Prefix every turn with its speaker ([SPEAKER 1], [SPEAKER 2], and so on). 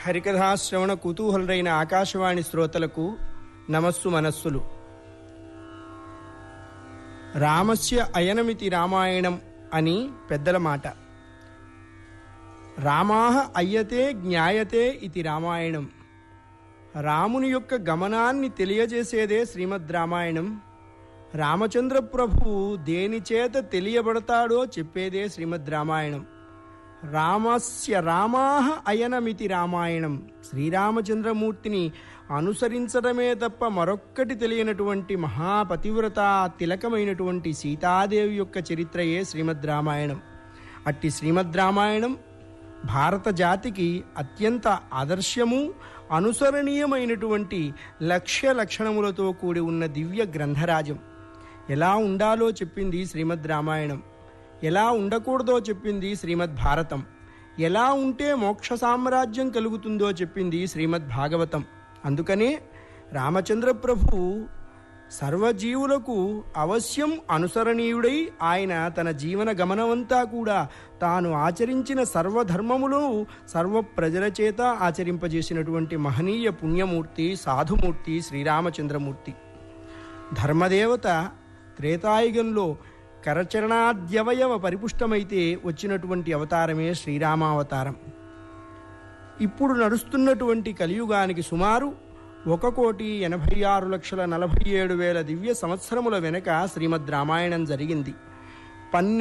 [SPEAKER 1] హరికథాశ్రవణ కుతూహలురైన ఆకాశవాణి శ్రోతలకు నమస్సు మనస్సులు రామస్య అయనమితి రామాయణం అని పెద్దల మాట రామాహ అయ్యతే జ్ఞాయతే ఇది రామాయణం రాముని యొక్క గమనాన్ని తెలియజేసేదే శ్రీమద్ రామాయణం రామచంద్ర ప్రభువు దేనిచేత తెలియబడతాడో చెప్పేదే శ్రీమద్ రామాయణం రామస్య రామాహ అయనమితి రామాయణం శ్రీరామచంద్రమూర్తిని అనుసరించడమే తప్ప మరొక్కటి తెలియనటువంటి మహాపతివ్రత తిలకమైనటువంటి సీతాదేవి యొక్క చరిత్రయే శ్రీమద్ రామాయణం అట్టి శ్రీమద్ రామాయణం భారత జాతికి అత్యంత ఆదర్శము అనుసరణీయమైనటువంటి లక్ష్య లక్షణములతో కూడి ఉన్న దివ్య గ్రంథరాజం ఎలా ఉండాలో చెప్పింది శ్రీమద్ రామాయణం ఎలా ఉండకూడదో చెప్పింది శ్రీమద్ భారతం ఎలా ఉంటే మోక్ష సామ్రాజ్యం కలుగుతుందో చెప్పింది శ్రీమద్ భాగవతం అందుకనే రామచంద్ర ప్రభు సర్వజీవులకు అవశ్యం అనుసరణీయుడై ఆయన తన జీవన గమనమంతా కూడా తాను ఆచరించిన సర్వధర్మములను సర్వ ప్రజల చేత ఆచరింపజేసినటువంటి మహనీయ పుణ్యమూర్తి సాధుమూర్తి శ్రీరామచంద్రమూర్తి ధర్మదేవత త్రేతాయుగంలో కరచరణాద్యవయవ పరిపుష్టమైతే వచ్చినటువంటి అవతారమే శ్రీరామావతారం ఇప్పుడు నడుస్తున్నటువంటి కలియుగానికి సుమారు ఒక కోటి ఎనభై ఆరు లక్షల నలభై ఏడు వేల దివ్య సంవత్సరముల వెనక శ్రీమద్ రామాయణం జరిగింది పన్నె